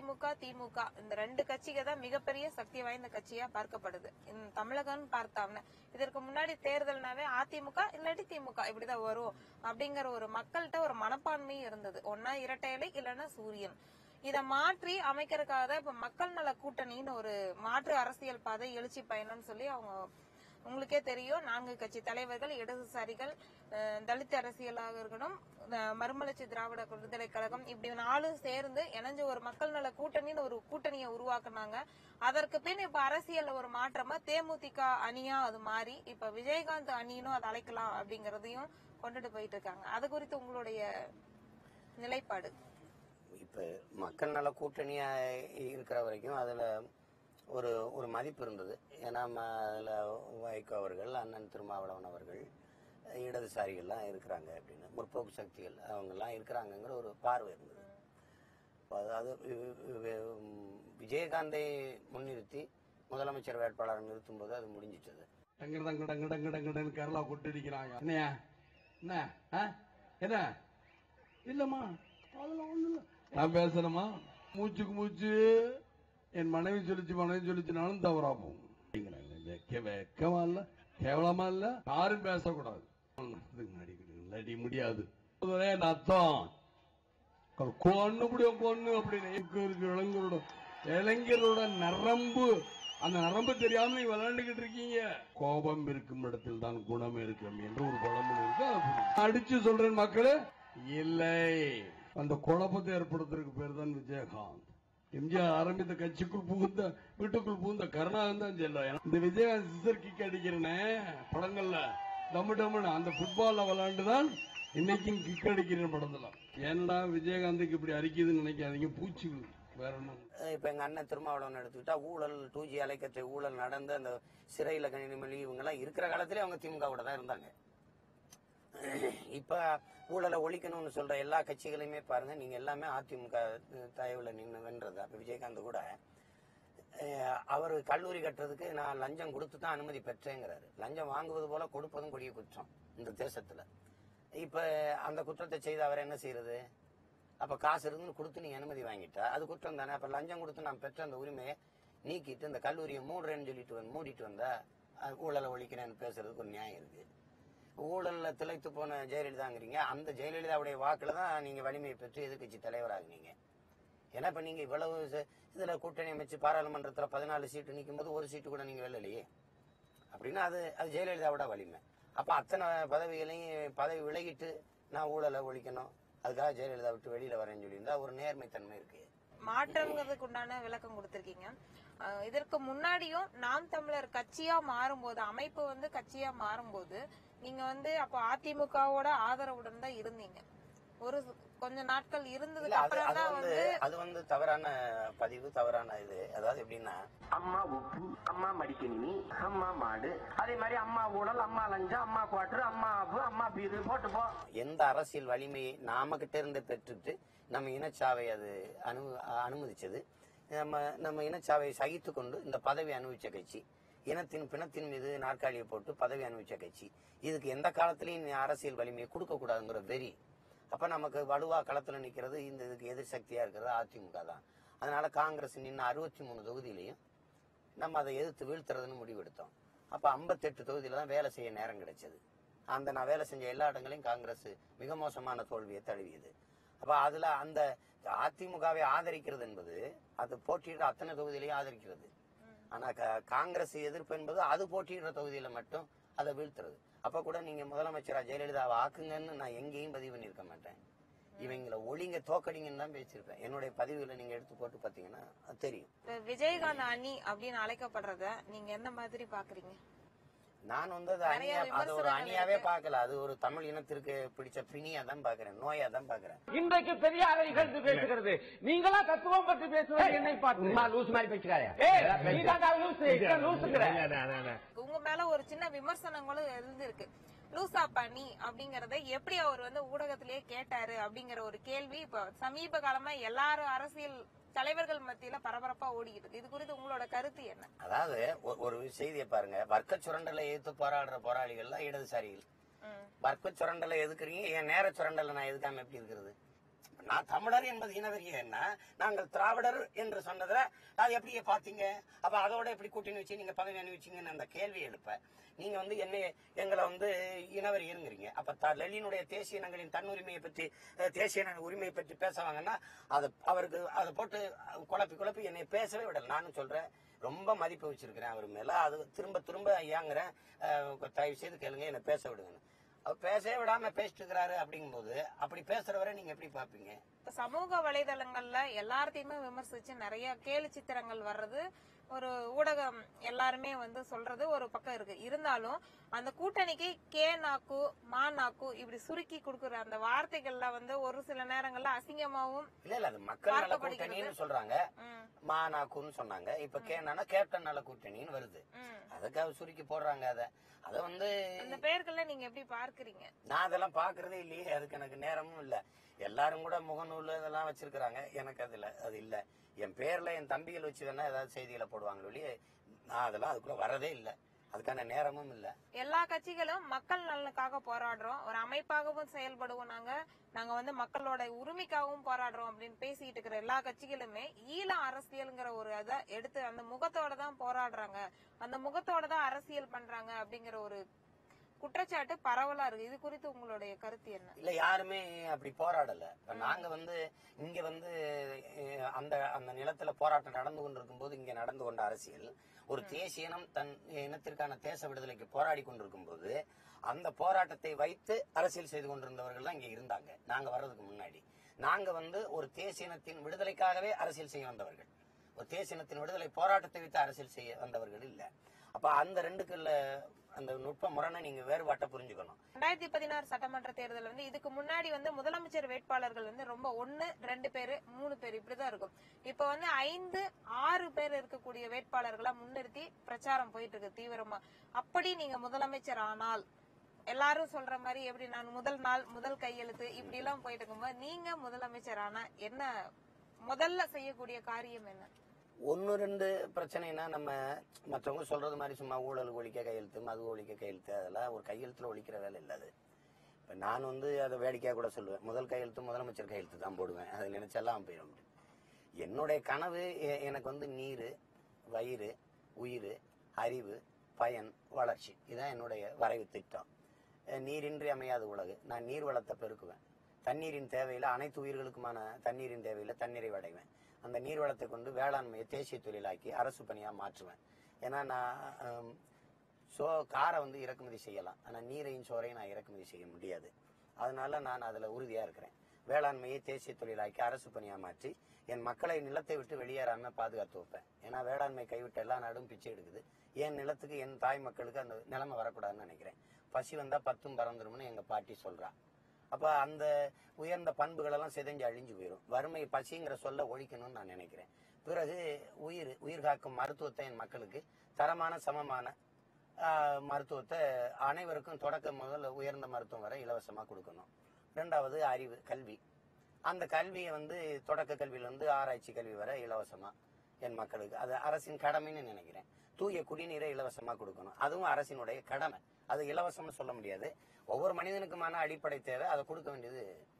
அதிமுக திமுக இந்த ரெண்டு கட்சிக்கு தான் மிகப்பெரிய சக்தி வாய்ந்த கட்சியா பார்க்கப்படுது இந்த தமிழகம்னு பார்த்தாம்னா இதற்கு முன்னாடி தேர்தல்னாவே அதிமுக இல்லாட்டி திமுக இப்படிதான் வரும் அப்படிங்கிற ஒரு மக்கள்கிட்ட ஒரு மனப்பான்மை இருந்தது ஒன்னா இரட்டை இலை இல்லைன்னா சூரியன் இத மாற்றி அமைக்கிறதுக்காக தான் இப்ப மக்கள் நல கூட்டணின்னு ஒரு மாற்று அரசியல் பாதை எழுச்சி பயணம்னு சொல்லி அவங்க உங்களுக்கே தெரியும் நான்கு கட்சி தலைவர்கள் இடதுசாரிகள் அஹ், தலித் அரசியலாக இருக்கணும் அஹ், மறுமலர்ச்சி திராவிட விடுதலை கழகம் இப்படி நாலும் சேர்ந்து இணைஞ்சு ஒரு மக்கள் நல கூட்டணின்னு ஒரு கூட்டணியை உருவாக்குனாங்க அதற்கு பின் இப்ப அரசியல்ல ஒரு மாற்றமா தேமுதிக அணியா அது மாறி இப்ப விஜயகாந்த் அணினும் அதை அழைக்கலாம் அப்படிங்கறதையும் கொண்டுட்டு போயிட்டு இருக்காங்க அது குறித்து உங்களுடைய நிலைப்பாடு இப்ப மக்கள் நல கூட்டணியா இருக்கிற வரைக்கும் அதுல ஒரு ஒரு மதிப்பு இருந்தது ஏன்னா ம- அதுல வைகோ அவர்கள் அண்ணன் திருமாவளவன் அவர்கள் இடதுசாரிகள்லாம் இருக்கிறாங்க அப்படின்னு முற்போக்கு சக்திகள் அவங்கெல்லாம் இருக்கிறாங்கங்கிற ஒரு பார்வை இருந்தது அப்ப அதாவது வி- வி- வி- உம் விஜயகாந்தை முன்னிறுத்தி முதலமைச்சர் வேட்பாளரை நிறுத்தும் போது அது முடிஞ்சிட்டது டங்கு டங்கு டங்கு டங்கு டங்குன்னு கேரளா கொட்டிருக்கிறாங்க என்னையா என்ன ஆ? என்ன இல்லம்மா அதெல்லாம் ஒண்ணு இல்ல நான் பேசுறேம்மா மூச்சுக்கு மூச்சு என் மனைவி சொல்லிச்சு மனைவி சொல்லிச்சுனாலும் தவறா போகும் அப்படிங்கிறாங்க. வெக்க வெக்கமா இல்ல கேவலமா இல்ல யாரும் பேசக்கூடாது இதுக்கு நடிக்கிறீங்க நடி முடியாது அதுதான் என் அர்த்தம் கொன்னு முடியும் கொன்னு அப்படின்னு இங்க இருக்கிற இளைஞரோட இளைஞரோட நரம்பு அந்த நரம்பு தெரியாம நீங்க விளையாண்டுகிட்டு இருக்கீங்க கோபம் இருக்கும் இடத்தில் தான் குணம் இருக்கும் என்று ஒரு குழம்பு இருக்கு அதை புரியுது. அடிச்சு சொல்றேன் மக்களே இல்லை அந்த குழப்பத்தை ஏற்படுத்துறதுக்கு பேர் தான் விஜயகாந்த் எம்ஜிஆர் ஆரம்பித்த கட்சிக்குள் புகுந்த வீட்டுக்குள் புகுந்த கருணாகரன் தான் செல்ல இந்த விஜயகாந்த் சிசர் கிக் அடிக்கிறேனே படங்கள்ல டம்மு டம்முன்னு அந்த ஃபுட்பால்ல விளையாண்டுதான் இன்னைக்கும் கிக் அடிக்கிறேன் படத்துல ஏன்டா விஜயகாந்துக்கு இப்படி அரிக்குதுன்னு நினைக்காதீங்க பூச்சி வேற ஒண்ணும் இல்ல. அஹ் இப்ப எங்க அண்ணன் திருமாவளவன் எடுத்துக்கிட்டா ஊழல் டூ ஜி அலைக்கற்றை ஊழல் நடந்து அந்த சிறையில கனிமொழி இவங்க எல்லாம் இருக்கிற காலத்திலே அவங்க திமுக கூட தான் இருந்தாங்க இப்ப ஊழலை ஒழிக்கணும்னு சொல்ற எல்லா கட்சிகளையுமே பாருங்க நீங்க எல்லாமே அதிமுக தயவுல நின்று வென்றது அப்ப விஜயகாந்த் கூட அஹ், அவர் கல்லூரி கட்டுறதுக்கு நான் லஞ்சம் கொடுத்து தான் அனுமதி பெற்றேங்கிறாரு லஞ்சம் வாங்குவது போல கொடுப்பதும் கொடிய குற்றம் இந்த தேசத்துல இப்ப அந்த குற்றத்தை செய்து அவர் என்ன செய்யறது அப்ப காசு இருந்து கொடுத்து நீங்க அனுமதி வாங்கிட்டா அது குற்றம் தானே அப்ப லஞ்சம் கொடுத்து நான் பெற்ற அந்த உரிமையை நீக்கிட்டு இந்த கல்லூரியை மூடுறேன்னு சொல்லிட்டு வந்து மூடிட்டு வந்தா அது ஊழலை ஒழிக்கிறேன்னு பேசுறதுக்கு ஒரு நியாயம் இருக்கு ஊழல்ல திளைத்து போன ஜெயலலிதாங்கிறீங்க அந்த ஜெயலலிதாவுடைய வாக்குல தான் நீங்க வலிமையை பெற்று எதிர்க்கட்சி தலைவராகுனீங்க ஏன்னா இப்ப நீங்க இவ்வளவு ச- இதுல கூட்டணி அமைச்சு பாராளுமன்றத்துல பதினாலு சீட்டு நிற்கும் போது ஒரு சீட்டு கூட நீங்க வெல்லலையே அப்படின்னா அது அது ஜெயலலிதாவோட வலிமை அப்ப அத்தனை பதவிகளையும் பதவி விலகிட்டு நான் ஊழலை ஒழிக்கணும் அதுக்காக ஜெயலலிதா விட்டு வெளியில வரேன்னு சொல்லியிருந்தா ஒரு நேர்மைத்தன்மை இருக்கு மாற்றங்கிறதுக்கு உண்டான விளக்கம் கொடுத்திருக்கீங்க அஹ் இதற்கு முன்னாடியும் நாம் தமிழர் கட்சியா மாறும்போது அமைப்பு வந்து கட்சியா மாறும்போது நீங்க வந்து அப்போ அதிமுகவோட ஆதரவுடன் தான் இருந்தீங்க ஒரு கொஞ்ச நாட்கள் இல்ல இருந்ததுக்கு அது அப்புறம் அது தான் வந்து வந்து அது வந்து தவறான பதிவு தவறான இது அதாவது எப்படின்னா அம்மா உப்பு அம்மா மடிக்கணினி அம்மா மாடு அதே மாதிரி அம்மா ஊழல் அம்மா லஞ்சம் அம்மா குவாட்டர் அம்மா அப்பு அம்மா பீரு போட்டு போ எந்த அரசியல் வலிமையை நாம கிட்ட இருந்து பெற்றுட்டு நம்ம இனச்சாவை அது அனு அனுமதிச்சது நம்ம நம்ம இனச்சாவை சகித்து கொண்டு இந்த பதவி அனுபவிச்ச கட்சி இனத்தின் பிணத்தின் மீது நாற்காலியை போட்டு பதவி அனுபவிச்ச கட்சி இதுக்கு எந்த காலத்திலையும் நீ அரசியல் வலிமையை கொடுக்க கூடாதுங்கிற வெறி அப்ப நமக்கு வலுவா களத்துல நிக்கிறது இந்த இதுக்கு எதிர் சக்தியா இருக்கிறது அதிமுக தான் அதனால காங்கிரஸ் நின்று அறுபத்தி மூணு தொகுதியிலையும் நம்ம அதை எதிர்த்து வீழ்த்துறதுன்னு முடிவெடுத்தோம் அப்ப 58 தொகுதியில தான் வேலை செய்ய நேரம் கிடைச்சது அந்த நான் வேலை செஞ்ச எல்லா இடங்களையும் காங்கிரஸ் மிக மோசமான தோல்வியை தழுவியது அப்ப அதுல அந்த அதிமுகவை ஆதரிக்கிறது என்பது அது போட்டியிடுற அத்தனை தொகுதியிலையும் ஆதரிக்கிறது ஆனா கா- காங்கிரஸ் எதிர்ப்பு என்பது அது போட்டியிடுற தொகுதியில மட்டும் அதை வீழ்த்துறது அப்ப கூட நீங்க முதலமைச்சரா ஜெயலலிதாவை ஆக்குங்கன்னு நான் எங்கேயும் பதிவு பண்ணியிருக்க மாட்டேன் இவங்களை ஒளிங்க தோக்கடிங்கன்னு தான் பேசியிருப்பேன் என்னுடைய பதிவுகளை நீங்க எடுத்து போட்டு பாத்தீங்கன்னா அது தெரியும் இப்ப விஜயகாந்த் அணி அப்படின்னு அழைக்கப்படுறத நீங்க எந்த மாதிரி பாக்குறீங்க நான் வந்து அது நிறைய அணியா அது ஒரு விமர்சனங்கள் அணியாவே இருக்கு. பார்க்கல அது ஒரு தமிழ் இனத்திற்கு பிடிச்ச பிணியா தான் பாக்குறேன் நோயா தான் பாக்குறேன் இன்றைக்கு பெரியாரை இகழ்ந்து பேசுகிறது நீங்களா தத்துவம் பற்றி பேசுவது என்னை பார்த்து லூஸ் மாதிரி பேசுறாரு ஏய், நீதான்டா லூசு, இங்க லூசுங்கிற. உங்க மேல ஒரு சின்ன விமர்சனங்களும் இருந்திருக்கு லூசா பண்ணி அப்படிங்கறத எப்படி அவர் வந்து ஊடகத்திலேயே கேட்டாரு அப்படிங்கிற ஒரு கேள்வி இப்ப சமீப காலமா எல்லாரும் அரசியல் தலைவர்கள் மத்தியில பரபரப்பா ஓடிக்கிட்டு இருக்கு இது குறித்து உங்களோட கருத்து என்ன அதாவது ஒ- ஒரு செய்தியை பாருங்க வர்க்க சுரண்டலை எதிர்த்து போராடுற போராளிகள்லாம் இடதுசாரிகள் ம். வர்க்க சுரண்டலை எதுக்குறீங்க என் நேர சுரண்டலை நான் எதுக்காம எப்படி இருக்கிறது நான் தமிழர் என்பது இனவெறிய என்ன நாங்கள் திராவிடர் என்று சொன்னதுல அது எப்படி பாத்தீங்க அப்ப அதோட எப்படி கூட்டணி வச்சு நீங்க பதவி அணிவிச்சீங்கன்னு அந்த கேள்வி எழுப்ப நீங்க வந்து என்ன எங்களை வந்து இனவெறியருங்கிறீங்க அப்ப த- லெனினுடைய தேசிய இனங்களின் தன்னுரிமையை பற்றி அஹ், தேசிய இன உரிமையை பற்றி பேசுவாங்கன்னா அது அவருக்கு அதை போட்டு குழப்பி குழப்பி என்னை பேசவே விடல நானும் சொல்றேன் ரொம்ப மதிப்பு வச்சிருக்கிறேன் அவர் மேல அது திரும்ப திரும்ப ஐயாங்கிறேன் அஹ், தயவு செய்து கேளுங்க என்னை பேச விடுங்க அவர் பேசவே விடாம பேசிட்டு இருக்கிறாரு அப்படிங்கும்போது அப்படி பேசுறவரை நீங்க எப்படி பாப்பீங்க இப்ப சமூக வலைதளங்கள்ல எல்லாத்தையுமே விமர்சிச்சு நிறைய கேலி சித்திரங்கள் வர்றது ஒரு ஊடகம் எல்லாருமே வந்து சொல்றது ஒரு பக்கம் இருக்கு இருந்தாலும் அந்த கூட்டணிக்கு கே நாக்கு மா நாக்கு இப்படி சுருக்கி கொடுக்குற அந்த வார்த்தைகள்ல வந்து ஒரு சில நேரங்கள்ல அசிங்கமாவும் இல்ல இல்ல அது மக்கள் நல பார்க்கப்படுகிறது. கூட்டணின்னு சொல்றாங்க ம், மாநாக்குன்னு சொன்னாங்க இப்ப கேனா கேப்டன் நல கூட்டணின்னு வருது ம். அதுக்கு அவர் சுருக்கி போடுறாங்க அத அத வந்து அந்த பெயர்கள்ல நீங்க எப்படி பார்க்கறீங்க நான் அதெல்லாம் பாக்குறதே இல்லையே அதுக்கு எனக்கு நேரமும் இல்ல எல்லாரும் கூட முகநூல் இதெல்லாம் வச்சிருக்கிறாங்க எனக்கு அதுல அது இல்ல என் பேர்ல என் தம்பிகள் வச்சு வேணா ஏதாவது செய்திகளை போடுவாங்க ஒழிய நான் அதெல்லாம் அதுக்குள்ள வரதே இல்ல அதுக்கான நேரமும் இல்ல எல்லா கட்சிகளும் மக்கள் நலனுக்காக போராடுறோம் ஒரு அமைப்பாகவும் செயல்படுவோம் நாங்க நாங்க வந்து மக்களோட உரிமைக்காகவும் போராடுறோம் அப்படின்னு பேசிட்டு இருக்கிற எல்லா கட்சிகளுமே ஈழ அரசியல்ங்கிற ஒரு இதை எடுத்து அந்த முகத்தோட தான் போராடுறாங்க அந்த முகத்தோட தான் அரசியல் பண்றாங்க அப்படிங்கிற ஒரு குற்றச்சாட்டு பரவலா இருக்கு இது குறித்து உங்களுடைய கருத்து என்ன இல்ல யாருமே அப்படி போராடல இப்ப நாங்க வந்து இங்க வந்து அஹ், அந்த அந்த நிலத்துல போராட்டம் நடந்து கொண்டிருக்கும் போது இங்க நடந்து கொண்ட அரசியல் ஒரு தேசிய இனம் தன் இனத்திற்கான தேச விடுதலைக்கு போராடி கொண்டிருக்கும் போது அந்த போராட்டத்தை வைத்து அரசியல் செய்து கொண்டிருந்தவர்கள் தான் இங்க இருந்தாங்க நாங்க வர்றதுக்கு முன்னாடி நாங்க வந்து ஒரு தேசிய இனத்தின் விடுதலைக்காகவே அரசியல் செய்ய வந்தவர்கள் ஒரு தேசிய இனத்தின் விடுதலை போராட்டத்தை வைத்து அரசியல் செய்ய வந்தவர்கள் இல்ல அப்ப அந்த ரெண்டுக்குள்ள அந்த நுட்ப முரணை நீங்க வேறுபாட்டை புரிஞ்சுக்கணும் ரெண்டாயிரத்தி பதினாறு சட்டமன்ற தேர்தல் வந்து இதுக்கு முன்னாடி வந்து முதலமைச்சர் வேட்பாளர்கள் வந்து ரொம்ப ஒன்னு ரெண்டு பேரு மூணு பேர் இப்படிதான் இருக்கும் இப்ப வந்து ஐந்து ஆறு பேர் இருக்கக்கூடிய வேட்பாளர்களை முன்னிறுத்தி பிரச்சாரம் போயிட்டு இருக்கு தீவிரமா அப்படி நீங்க முதலமைச்சர் ஆனால் எல்லாரும் சொல்ற மாதிரி எப்படி நான் முதல் நாள் முதல் கையெழுத்து இப்படி எல்லாம் போயிட்டு இருக்கும்போது நீங்க முதலமைச்சர் ஆனா என்ன முதல்ல செய்யக்கூடிய காரியம் என்ன ஒன்னு ரெண்டு பிரச்சனைனா நம்ம மற்றவங்க சொல்றது மாதிரி சும்மா ஊழல் ஒழிக்க கையெழுத்து மது ஒழிக்க கையெழுத்து அதெல்லாம் ஒரு கையெழுத்துல ஒழிக்கிற வேலை இல்ல அது இப்ப நான் வந்து அதை வேடிக்கையா கூட சொல்லுவேன் முதல் கையெழுத்து முதலமைச்சர் கையெழுத்து தான் போடுவேன் அதை நினைச்செல்லாம் போயிடும் என்னுடைய கனவு எ- எனக்கு வந்து நீர் வயிறு உயிர் அறிவு பயன் வளர்ச்சி இதுதான் என்னுடைய வரைவு திட்டம் அஹ் நீரின்றி அமையாத உலகு நான் நீர் வளத்தை பெருக்குவேன் தண்ணீரின் தேவையில அனைத்து உயிர்களுக்குமான தண்ணீரின் தேவையில தண்ணீரை அடைவேன் அந்த நீர் வளத்தை கொண்டு வேளாண்மையை தேசிய தொழிலாக்கி அரசு பணியா மாற்றுவேன் ஏன்னா நான் ஹம், சோ காரை வந்து இறக்குமதி செய்யலாம் ஆனா நீரையும் சோறையும் நான் இறக்குமதி செய்ய முடியாது அதனால நான் அதுல உறுதியா இருக்கிறேன் வேளாண்மையை தேசிய தொழிலாக்கி அரசு பணியா மாற்றி என் மக்களை நிலத்தை விட்டு வெளியேறாம பாதுகாத்து வைப்பேன் ஏன்னா வேளாண்மை கைவிட்ட எல்லா நாடும் பிச்சை எடுக்குது என் நிலத்துக்கு என் தாய் மக்களுக்கு அந்த நிலைமை வரக்கூடாதுன்னு நினைக்கிறேன் பசி வந்தா பத்தும் பறந்துரும்னு எங்க பாட்டி சொல்றா அப்ப அந்த உயர்ந்த பண்புகள் எல்லாம் சிதைஞ்சு அழிஞ்சு போயிடும் வறுமை பசிங்கிற சொல்ல ஒழிக்கணும்னு நான் நினைக்கிறேன் பிறகு உயிர் உயிர் காக்கும் மருத்துவத்தை என் மக்களுக்கு தரமான சமமான ஆஹ், மருத்துவத்தை அனைவருக்கும் தொடக்க முதல் உயர்ந்த மருத்துவம் வரை இலவசமா கொடுக்கணும் ரெண்டாவது அறிவு கல்வி அந்த கல்வியை வந்து தொடக்க கல்வியில இருந்து ஆராய்ச்சி கல்வி வரை இலவசமா என் மக்களுக்கு அது அரசின் கடமைன்னு நினைக்கிறேன் தூய குடிநீரை இலவசமா கொடுக்கணும் அதுவும் அரசினுடைய கடமை அது இலவசம்னு சொல்ல முடியாது ஒவ்வொரு மனிதனுக்குமான அடிப்படை தேவை அதை கொடுக்க வேண்டியது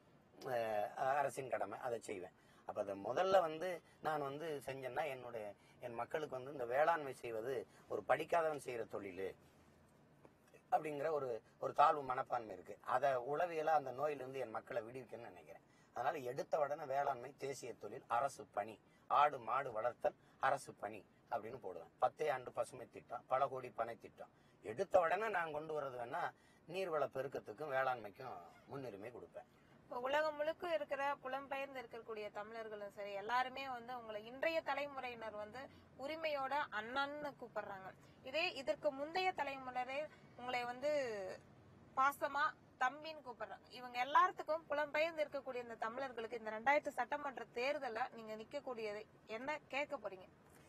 அஹ், அரசின் கடமை அதை செய்வேன் அப்ப அதை முதல்ல வந்து நான் வந்து செஞ்சேன்னா என்னுடைய என் மக்களுக்கு வந்து இந்த வேளாண்மை செய்வது ஒரு படிக்காதவன் செய்யற தொழில் அப்படிங்கிற ஒரு ஒரு தாழ்வு மனப்பான்மை இருக்கு அதை உளவியலா அந்த நோயிலிருந்து என் மக்களை விடுவிக்கணும்னு நினைக்கிறேன் அதனால எடுத்த உடனே வேளாண்மை தேசிய தொழில் அரசு பணி ஆடு மாடு வளர்த்தல் அரசு பணி அப்படின்னு போடுவேன் பத்தே ஆண்டு பசுமை திட்டம் பல கோடி பனை திட்டம் எடுத்த உடனே நான் கொண்டு வர்றது வேணா நீர்வள பெருக்கத்துக்கும் வேளாண்மைக்கும் முன்னுரிமை கொடுப்பேன் இப்ப உலகம் முழுக்க இருக்கிற புலம்பெயர்ந்து இருக்கக்கூடிய தமிழர்களும் சரி எல்லாருமே வந்து உங்களை இன்றைய தலைமுறையினர் வந்து உரிமையோட அண்ணன்னு கூப்பிடுறாங்க இதே இதற்கு முந்தைய தலைமுறையே உங்களை வந்து பாசமா தம்பின்னு கூப்பிடுறாங்க இவங்க எல்லாத்துக்கும் புலம்பெயர்ந்து இருக்கக்கூடிய இந்த தமிழர்களுக்கு இந்த ரெண்டாயிரத்து சட்டமன்ற தேர்தல்ல நீங்க நிக்கக்கூடியது என்ன கேட்க போறீங்க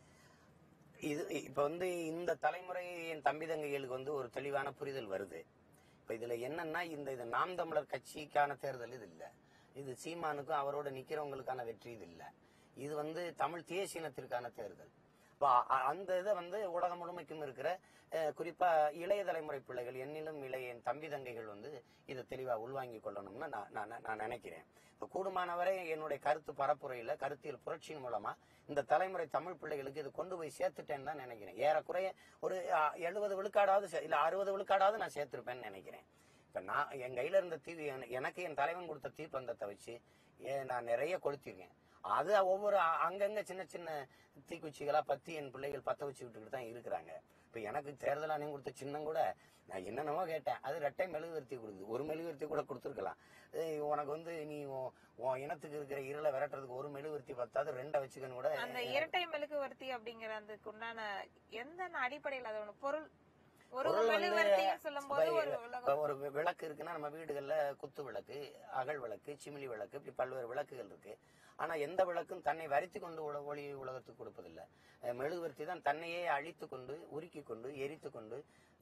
இது இப்ப வந்து இந்த தலைமுறை என் தம்பி தங்கைகளுக்கு வந்து ஒரு தெளிவான புரிதல் வருது இப்ப இதுல என்னன்னா இந்த இது நாம் தமிழர் கட்சிக்கான தேர்தல் இது இல்ல இது சீமானுக்கும் அவரோட நிக்கிறவங்களுக்கான வெற்றி இது இல்ல இது வந்து தமிழ் தேசியனத்திற்கான தேர்தல் இப்ப அ- அந்த இதை வந்து உலகம் முழுமைக்கும் இருக்கிற அஹ், குறிப்பா இளைய தலைமுறை பிள்ளைகள் என்னிலும் இளைய என் தம்பி தங்கைகள் வந்து இதை தெளிவா உள்வாங்கி கொள்ளணும்னு நான் நான் நான் நினைக்கிறேன் இப்ப கூடுமானவரை என்னுடைய கருத்து பரப்புரையில கருத்தியல் புரட்சியின் மூலமா இந்த தலைமுறை தமிழ் பிள்ளைகளுக்கு இது கொண்டு போய் சேர்த்துட்டேன்னு தான் நினைக்கிறேன் ஏறக்குறைய ஒரு எழுபது விழுக்காடாவது சே- இல்ல அறுபது விழுக்காடாவது நான் சேர்த்திருப்பேன்னு நினைக்கிறேன் இப்ப நான் என் கையில இருந்த தீ என- எனக்கு என் தலைவன் கொடுத்த தீப்பந்தத்தை வச்சு ஏ- நான் நிறைய கொளுத்திருக்கேன் அது ஒவ்வொரு அ- அங்கங்க சின்ன சின்ன தீக்குச்சிகளா பத்தி என் பிள்ளைகள் பத்த வச்சு விட்டுக்கிட்டு தான் இருக்கிறாங்க இப்ப எனக்கு தேர்தல் ஆணையம் கொடுத்த சின்னம் கூட நான் என்னென்னமோ கேட்டேன் அது ரெட்டை மெழுகுவர்த்தி கொடுக்குது ஒரு மெழுகுவர்த்தி கூட கொடுத்துருக்கலாம் ஏய், உனக்கு வந்து நீ உன் உன் இனத்துக்கு இருக்கிற இருளை விரட்டுறதுக்கு ஒரு மெழுகுவர்த்தி பத்தாது ரெண்டை வச்சுக்கன்னு கூட அந்த இரட்டை மெழுகுவர்த்தி அப்படிங்கிற அதுக்கு உண்டான எந்த அடிப்படையில் அது ஒண்ணு பொருள் ஒரு பொருள் வந்து மெழுகுவர்த்தின்னு சொல்லும் போது ஒரு இப்ப உலகம் ஒரு வி- விளக்கு இருக்குன்னா நம்ம வீடுகள்ல குத்து விளக்கு அகல் விளக்கு சிமிலி விளக்கு இப்படி பல்வேறு விளக்குகள் இருக்கு ஆனா எந்த விளக்கும் தன்னை வரித்து கொண்டு உல- ஒளி உலகத்துக்கு கொடுப்பதில்லை அஹ் மெழுகுவர்த்தி தான் தன்னையே அழித்து கொண்டு உருக்கி கொண்டு எரித்து கொண்டு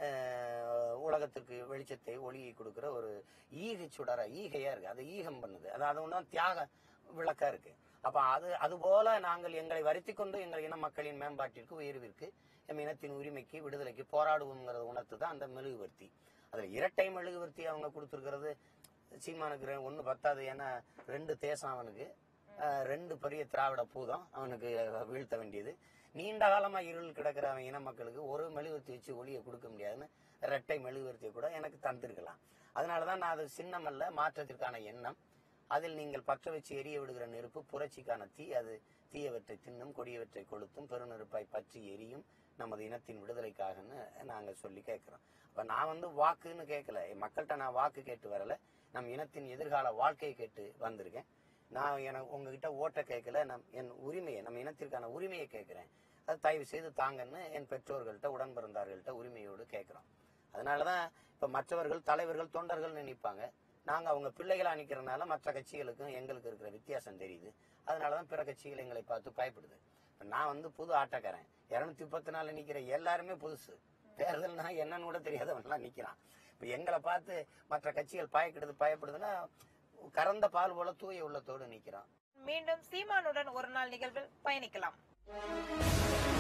அஹ், உலகத்திற்கு வெளிச்சத்தை ஒளியை கொடுக்கிற ஒரு ஈகை சுடர ஈகையா இருக்கு அது ஈகம் பண்ணுது அது அது ஒன்றும் தியாக விளக்கா இருக்கு அப்ப அது அது போல நாங்கள் எங்களை வருத்தி கொண்டு எங்கள் இன மக்களின் மேம்பாட்டிற்கு உயர்விற்கு எம் இனத்தின் உரிமைக்கு விடுதலைக்கு போராடுவோங்கிறத உணர்த்து தான் அந்த மெழுகுவர்த்தி அதுல இரட்டை மெழுகுவர்த்தி அவங்க கொடுத்துருக்கிறது சீமானுக்கு ரெ- ஒண்ணு பத்தாது ஏன்னா ரெண்டு தேசம் அவனுக்கு அஹ், ரெண்டு பெரிய திராவிட பூதம் அவனுக்கு வீழ்த்த வேண்டியது நீண்ட காலமா இருள் கிடக்கிற அவன் இன மக்களுக்கு ஒரு மெழுகுவர்த்தி வச்சு ஒளியை கொடுக்க முடியாதுன்னு இரட்டை மெழுகுவர்த்தியை கூட எனக்கு தந்திருக்கலாம் அதனாலதான் நான் அது சின்னம் அல்ல மாற்றத்திற்கான எண்ணம் அதில் நீங்கள் பற்ற வச்சு எரிய விடுகிற நெருப்பு புரட்சிக்கான தீ அது தீயவற்றை தின்னும் கொடியவற்றை கொளுத்தும் பெருநெருப்பாய் பற்றி எரியும் நமது இனத்தின் விடுதலைக்காகன்னு நாங்க சொல்லி கேட்கிறோம் அப்ப நான் வந்து வாக்குன்னு கேட்கல என் மக்கள்கிட்ட நான் வாக்கு கேட்டு வரல நம் இனத்தின் எதிர்கால வாழ்க்கையை கேட்டு வந்திருக்கேன் நான் எனக்கு உங்ககிட்ட ஓட்ட கேட்கல நம் என் உரிமையை நம்ம இனத்திற்கான உரிமையை கேட்கிறேன் அது தயவு செய்து தாங்கன்னு என் பெற்றோர்கள்ட்ட உடன் பிறந்தார்கள்ட்ட உரிமையோடு கேட்கிறோம் அதனாலதான் இப்ப மற்றவர்கள் தலைவர்கள் தொண்டர்கள் நினைப்பாங்க நாங்க அவங்க பிள்ளைகளா நிக்கிறதுனால மற்ற கட்சிகளுக்கும் எங்களுக்கு இருக்கிற வித்தியாசம் தெரியுது அதனாலதான் பிற கட்சிகள் எங்களை பார்த்து பயப்படுது இப்ப நான் வந்து புது ஆட்டக்காரன் இருநூத்தி முப்பத்தி நாலு நிக்கிற எல்லாருமே புதுசு தேர்தல்னா என்னன்னு கூட தெரியாதவன்லாம் நிக்கிறான் இப்ப எங்களை பார்த்து மற்ற கட்சிகள் பயப்படுது பயப்படுதுன்னா கறந்த பால் போல தூய உள்ளத்தோடு நிக்கிறான் மீண்டும் சீமானுடன் ஒரு நாள் நிகழ்வில் பயணிக்கலாம்